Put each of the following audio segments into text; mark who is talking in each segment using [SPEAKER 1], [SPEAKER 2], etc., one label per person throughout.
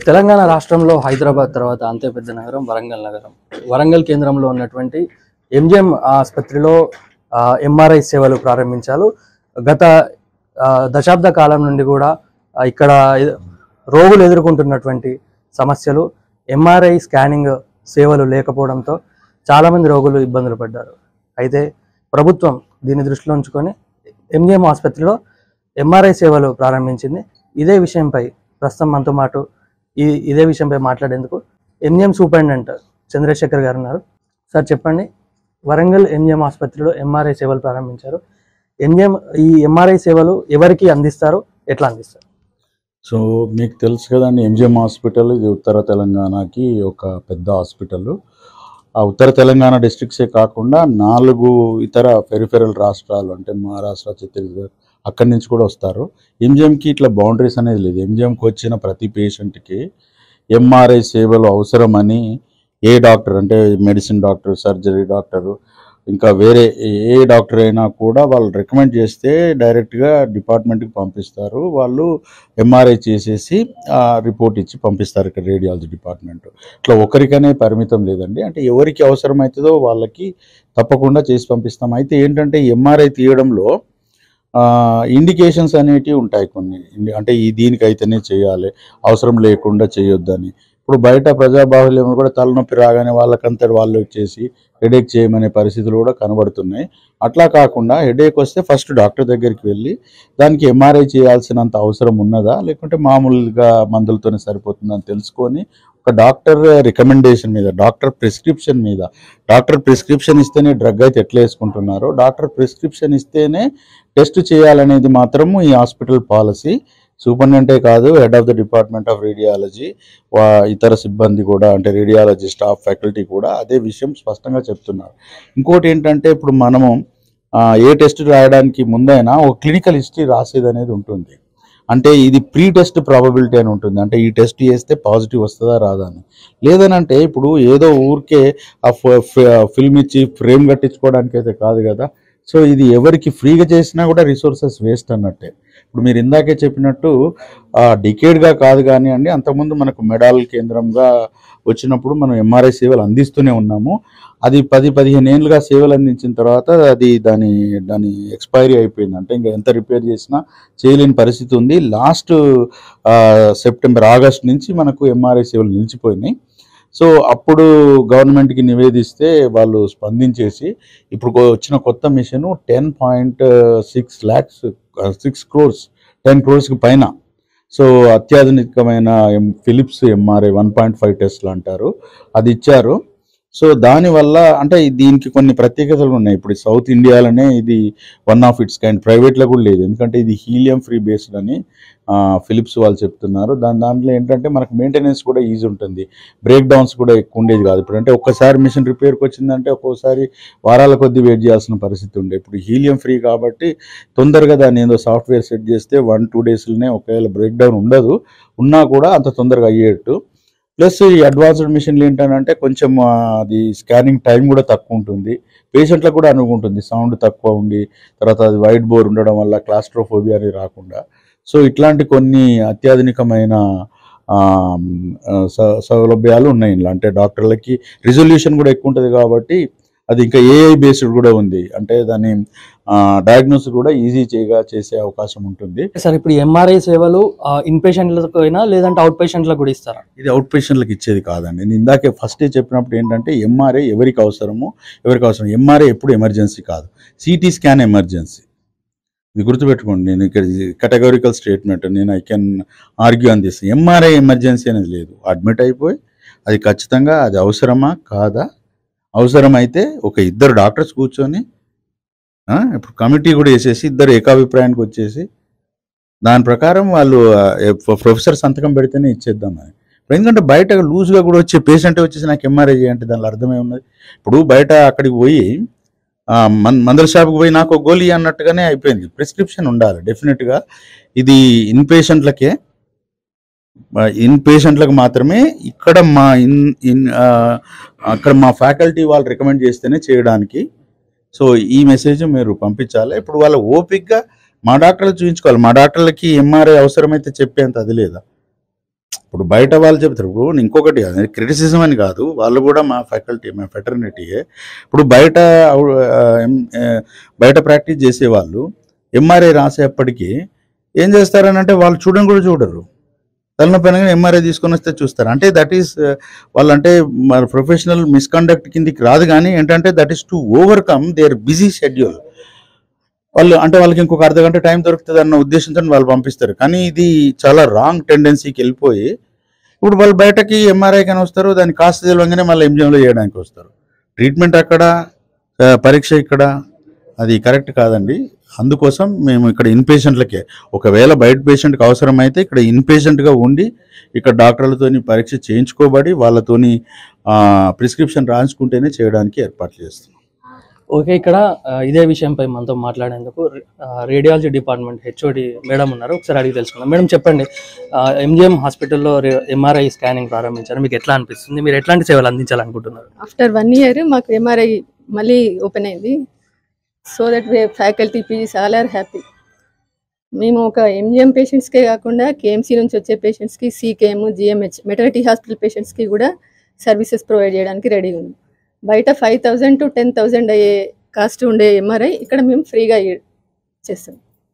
[SPEAKER 1] తెలంగాణ రాష్ట్రంలో హైదరాబాద్ తర్వాత అంతే పెద్ద నగరం వరంగల్ నగరం వరంగల్ కేంద్రంలో ఉన్నటువంటి ఎంజిఎం ఆసుపత్రిలో ఎంఆర్ఐ సేవలు ప్రారంభించారు గత ఆ, దశాబ్ద కాలం నుండి కూడా ఆ, ఇక్కడ ఎ- రోగులు ఎదుర్కొంటున్నటువంటి సమస్యలు ఎంఆర్ఐ స్కానింగ్ సేవలు లేకపోవడంతో చాలామంది రోగులు ఇబ్బందులు పడ్డారు అయితే ప్రభుత్వం దీన్ని దృష్టిలో ఉంచుకొని ఎంజిఎం ఆసుపత్రిలో ఎంఆర్ఐ సేవలు ప్రారంభించింది ఇదే విషయంపై ప్రస్తుతం మనతో పాటు ఈ ఇదే విషయంపై మాట్లాడేందుకు ఎంజిఎం సూపరింటెండెంట్ చంద్రశేఖర్ గారు ఉన్నారు సార్ చెప్పండి వరంగల్ ఎంజిఎం ఆసుపత్రిలో ఎంఆర్ఐ సేవలు ప్రారంభించారు ఎంజిఎం ఈ ఎంఆర్ఐ సేవలు ఎవరికి అందిస్తారు ఎట్లా అందిస్తారు
[SPEAKER 2] సో మీకు తెలుసు కదండి ఎంజిఎం హాస్పిటల్ ఇది ఉత్తర తెలంగాణకి ఒక పెద్ద హాస్పిటల్ ఆ ఉత్తర తెలంగాణ డిస్ట్రిక్ట్సే కాకుండా నాలుగు ఇతర పెరిఫెరల్ రాష్ట్రాలు అంటే మహారాష్ట్ర ఛత్తీస్గఢ్ అక్కడి నుంచి కూడా వస్తారు ఎంజిఎంకి ఇట్లా బౌండరీస్ అనేది లేదు ఎంజిఎంకి వచ్చిన ప్రతి పేషెంట్కి ఎంఆర్ఐ సేవలు అవసరమని ఏ డాక్టర్ అంటే మెడిసిన్ డాక్టర్ సర్జరీ డాక్టర్ ఇంకా వేరే ఏ డాక్టర్ అయినా కూడా వాళ్ళు రికమెండ్ చేస్తే డైరెక్ట్గా డిపార్ట్మెంట్కి పంపిస్తారు వాళ్ళు ఎంఆర్ఐ చేసేసి ఆ రిపోర్ట్ ఇచ్చి పంపిస్తారు ఇక్కడ రేడియాలజీ డిపార్ట్మెంట్ ఇట్లా ఒకరికనే పరిమితం లేదండి అంటే ఎవరికి అవసరమవుతుందో వాళ్ళకి తప్పకుండా చేసి పంపిస్తాం అయితే ఏంటంటే ఎంఆర్ఐ తీయడంలో ఇండికేషన్స్ అనేటివి ఉంటాయి కొన్ని ఇండి- అంటే ఈ దీనికైతేనే చేయాలి అవసరం లేకుండా చేయొద్దని ఇప్పుడు బయట ప్రజాబాహుల్యం కూడా తలనొప్పి రాగానే వాళ్ళకంతా వాళ్ళు వచ్చేసి హెడేక్ చేయమనే పరిస్థితులు కూడా కనబడుతున్నాయి అట్లా కాకుండా హెడేక్ వస్తే ఫస్ట్ డాక్టర్ దగ్గరికి వెళ్ళి దానికి ఎంఆర్ఐ చేయాల్సినంత అవసరం ఉన్నదా లేకుంటే మామూలుగా మందులతోనే సరిపోతుందని తెలుసుకొని ఒక డాక్టర్ రికమెండేషన్ మీద డాక్టర్ ప్రిస్క్రిప్షన్ మీద డాక్టర్ ప్రిస్క్రిప్షన్ ఇస్తేనే డ్రగ్ అయితే ఎట్లా వేసుకుంటున్నారో డాక్టర్ ప్రిస్క్రిప్షన్ ఇస్తేనే టెస్ట్ చేయాలనేది మాత్రము ఈ హాస్పిటల్ పాలసీ సూపరింటెండే కాదు head of the department of radiology వా ఇతర సిబ్బంది కూడా అంటే రేడియాలజీ స్టాఫ్ ఫ్యాకల్టీ కూడా అదే విషయం స్పష్టంగా చెప్తున్నారు ఇంకోటి ఏంటంటే ఇప్పుడు మనము ఆ, ఏ టెస్ట్ రాయడానికి ముందైనా ఒక క్లినికల్ హిస్టరీ రాసేది అనేది ఉంటుంది అంటే ఇది ప్రీ టెస్ట్ ప్రాబబిలిటీ అని ఉంటుంది అంటే ఈ టెస్ట్ చేస్తే పాజిటివ్ వస్తుందా రాదా అని లేదనంటే ఇప్పుడు ఏదో ఊరికే ఆ ఫిల్మ్ ఇచ్చి ఫ్రేమ్ కట్టించుకోవడానికి అయితే కాదు కదా సో ఇది ఎవరికి ఫ్రీగా చేసినా కూడా రిసోర్సెస్ వేస్ట్ అన్నట్టే ఇప్పుడు మీరు ఇందాకే చెప్పినట్టు డికేడ్గా కాదు కానీ అండి అంతకుముందు మనకు మెడాల్ కేంద్రంగా వచ్చినప్పుడు మనం ఎంఆర్ఐ సేవలు అందిస్తూనే ఉన్నాము అది పది పదిహేను ఏళ్ళుగా సేవలు అందించిన తర్వాత అది దాని దాని ఎక్స్పైరీ అయిపోయింది అంటే ఇంకా ఎంత రిపేర్ చేసినా చేయలేని పరిస్థితి ఉంది లాస్ట్ సెప్టెంబర్ ఆగస్ట్ నుంచి మనకు ఎంఆర్ఐ సేవలు నిలిచిపోయినాయి సో అప్పుడు గవర్నమెంట్కి నివేదిస్తే వాళ్ళు స్పందించేసి ఇప్పుడు కొ- వచ్చిన కొత్త machine ten point six lakhs six crores ten క్రోర్స్కి పైన సో అత్యాధునికమైన M Philips MRI one point five టెస్ట్లు అంటారు అది ఇచ్చారు సో దానివల్ల అంటే దీనికి కొన్ని ప్రత్యేకతలు ఉన్నాయి ఇప్పుడు సౌత్ ఇండియాలోనే ఇది వన్ ఆఫ్ ఇట్స్ కైండ్ ప్రైవేట్లో కూడా లేదు ఎందుకంటే ఇది హీలియం ఫ్రీ బేస్డ్ అని ఫిలిప్స్ వాళ్ళు చెప్తున్నారు దాని దాంట్లో ఏంటంటే మనకు మెయింటెనెన్స్ కూడా ఈజీ ఉంటుంది బ్రేక్ డౌన్స్ కూడా ఎక్కువ ఉండేది కాదు ఇప్పుడు అంటే ఒక్కసారి మిషన్ రిపేర్కి వచ్చిందంటే ఒక్కోసారి వారాల కొద్దీ వెయిట్ చేయాల్సిన పరిస్థితి ఉండే ఇప్పుడు హీలియం ఫ్రీ కాబట్టి తొందరగా దాన్ని ఏదో సాఫ్ట్వేర్ సెట్ చేస్తే వన్ టూ డేస్లోనే ఒకవేళ బ్రేక్ డౌన్ ఉండదు ఉన్నా కూడా అంత తొందరగా అయ్యేట్టు ప్లస్ ఈ అడ్వాన్స్డ్ మిషన్లు ఏంటంటే కొంచెం ఆ, అది స్కానింగ్ టైం కూడా తక్కువ ఉంటుంది పేషెంట్లకు కూడా అనుకుంటుంది సౌండ్ తక్కువ ఉండి తర్వాత అది వైట్ బోర్ ఉండడం వల్ల క్లాస్ట్రోఫోబియా అనేది రాకుండా సో ఇట్లాంటి కొన్ని అత్యాధునికమైన ఆ, ఆ, స- సౌలభ్యాలు ఉన్నాయి ఇందులో అంటే డాక్టర్లకి రిజల్యూషన్ కూడా ఎక్కువ ఉంటుంది కాబట్టి అది ఇంకా ఏఐ బేస్డ్ కూడా ఉంది అంటే దాని డయాగ్నోస్ కూడా ఈజీ చేయగా చేసే అవకాశం ఉంటుంది
[SPEAKER 1] సార్ ఇప్పుడు ఎంఆర్ఐ సేవలు ఇన్ పేషెంట్లకు అయినా లేదంటే అవుట్ పేషెంట్లకు కూడా ఇస్తారా
[SPEAKER 2] ఇది అవుట్ పేషెంట్లకు ఇచ్చేది కాదండి నేను ఇందాకే ఫస్ట్ చెప్పినప్పుడు ఏంటంటే ఎంఆర్ఐ ఎవరికి అవసరమో ఎవరికి అవసరం ఎంఆర్ఐ ఎప్పుడు ఎమర్జెన్సీ కాదు సిటీ స్కాన్ ఎమర్జెన్సీ ఇది గుర్తుపెట్టుకోండి నేను ఇక్కడ కేటగారికల్ స్టేట్మెంట్ నేను I can argue on this MRI emergency అనేది లేదు అడ్మిట్ అయిపోయి అది ఖచ్చితంగా అది అవసరమా కాదా అవసరమైతే ఒక ఇద్దరు డాక్టర్స్ కూర్చొని ఆ, ఇప్పుడు కమిటీ కూడా వేసేసి ఇద్దరు ఏకాభిప్రాయానికి వచ్చేసి దాని ప్రకారం వాళ్ళు ఆ, ఏ- ప్రొఫెసర్ సంతకం పెడితేనే ఇచ్చేద్దామని ఇప్పుడు ఎందుకంటే బయట లూజ్గా కూడా వచ్చే పేషెంట్ వచ్చేసి నాకు ఎంఆర్ఐ అంటే దానిలో అర్థమే ఉన్నది ఇప్పుడు బయట అక్కడికి పోయి ఆ, మన్ మందుల షాప్కి పోయి నాకు ఒక గోళీ అన్నట్టుగానే అయిపోయింది ప్రిస్క్రిప్షన్ ఉండాలి డెఫినెట్గా ఇది ఇన్ పేషెంట్లకే ఇన్ పేషెంట్లకు మాత్రమే ఇక్కడ మా ఇన్ ఇన్ ఆ, అక్కడ మా ఫ్యాకల్టీ వాళ్ళు రికమెండ్ చేస్తేనే చేయడానికి సో ఈ మెసేజ్ మీరు పంపించాలి ఇప్పుడు వాళ్ళ ఓపిక్గా మా డాక్టర్లు చూపించుకోవాలి మా డాక్టర్లకి ఎంఆర్ఐ అవసరమైతే చెప్పేంత అది లేదా ఇప్పుడు బయట వాళ్ళు చెప్తారు ఇప్పుడు ఇంకొకటి క్రిటిసిజం అని కాదు వాళ్ళు కూడా మా ఫ్యాకల్టీ మా ఫెటర్నిటీయే ఇప్పుడు బయట ఆ, ఎం- ఆ, బయట ప్రాక్టీస్ చేసేవాళ్ళు ఎంఆర్ఐ రాసేప్పటికీ ఏం చేస్తారని అంటే వాళ్ళు చూడని కూడా చూడరు తలనొప్పి ఎంఆర్ఐ తీసుకొని వస్తే చూస్తారు అంటే దట్ ఈస్ వాళ్ళంటే మన ప్రొఫెషనల్ మిస్కండక్ట్ కిందికి రాదు కానీ ఏంటంటే that is to overcome their busy schedule వాళ్ళు అంటే వాళ్ళకి ఇంకొక అర్ధ గంట టైం దొరుకుతుంది అన్న ఉద్దేశంతో వాళ్ళు పంపిస్తారు కానీ ఇది చాలా రాంగ్ టెండెన్సీకి వెళ్ళిపోయి ఇప్పుడు వాళ్ళు బయటకి ఎంఆర్ఐ కానీ వస్తారు దాన్ని కాస్త తెలియగానే మళ్ళీ ఎంజిఎంలో చేయడానికి వస్తారు ట్రీట్మెంట్ అక్కడ ఆ, పరీక్ష ఇక్కడ అది కరెక్ట్ కాదండి అందుకోసం మేము ఇక్కడ ఇన్పేషెంట్లకే ఒకవేళ బయట పేషెంట్కి అవసరమైతే ఇక్కడ ఇన్పేషెంట్గా ఉండి ఇక్కడ డాక్టర్లతోని పరీక్ష చేయించుకోబడి వాళ్ళతోని ప్రిస్క్రిప్షన్ రాయించుకుంటేనే చేయడానికి ఏర్పాట్లు చేస్తున్నాం
[SPEAKER 1] ఓకే ఇక్కడ ఆ, ఇదే విషయంపై మనతో మాట్లాడేందుకు ఆ, రేడియాలజీ డిపార్ట్మెంట్ హెచ్ఓడి మేడం ఉన్నారు ఒకసారి అడిగి తెలుసుకుందాం మేడం చెప్పండి ఆ, ఎంజిఎం హాస్పిటల్లో రే- ఎంఆర్ఐ స్కానింగ్ ప్రారంభించారు మీకు ఎట్లా అనిపిస్తుంది మీరు ఎట్లాంటి సేవలు అందించాలనుకుంటున్నారు
[SPEAKER 3] ఆఫ్టర్ వన్ ఇయర్ మాకు ఎంఆర్ఐ మళ్ళీ ఓపెన్ అయింది so that way faculty PGs all are happy మేము ఒక ఎంజిఎం పేషెంట్స్కే కాకుండా కేఎంసీ నుంచి వచ్చే పేషెంట్స్కి సీకేఎం జిఎంహెచ్ మెటర్నిటీ హాస్పిటల్ పేషెంట్స్కి కూడా సర్వీసెస్ ప్రొవైడ్ చేయడానికి రెడీగా ఉన్నాం బయట five thousand two ten thousand అయ్యే కాస్ట్ ఉండే ఎంఆర్ఐ ఇక్కడ మేము ఫ్రీగా ఇ- చేస్తాం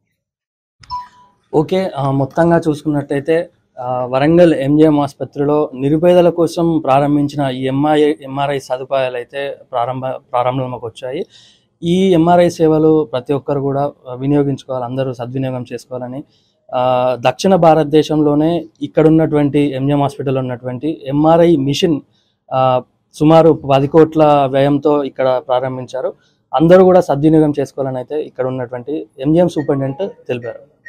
[SPEAKER 1] ఓకే ఆ, మొత్తంగా చూసుకున్నట్టయితే ఆ, వరంగల్ ఎంజిఎం ఆసుపత్రిలో నిరుపేదల కోసం ప్రారంభించిన ఈ ఎంఐ ఎంఆర్ఐ సదుపాయాలు అయితే ప్రారంభ ప్రారంభంలోకి వచ్చాయి ఈ ఎంఆర్ఐ సేవలు ప్రతి ఒక్కరు కూడా వినియోగించుకోవాలి అందరూ సద్వినియోగం చేసుకోవాలని ఆ, దక్షిణ భారతదేశంలోనే ఇక్కడ ఉన్నటువంటి ఎంజిఎం హాస్పిటల్ ఉన్నటువంటి ఎంఆర్ఐ మిషన్ ఆ, సుమారు పది కోట్ల వ్యయంతో ఇక్కడ ప్రారంభించారు అందరూ కూడా సద్వినియోగం చేసుకోవాలని అయితే ఇక్కడ ఉన్నటువంటి ఎంజిఎం సూపరింటెండెంట్ తెలిపారు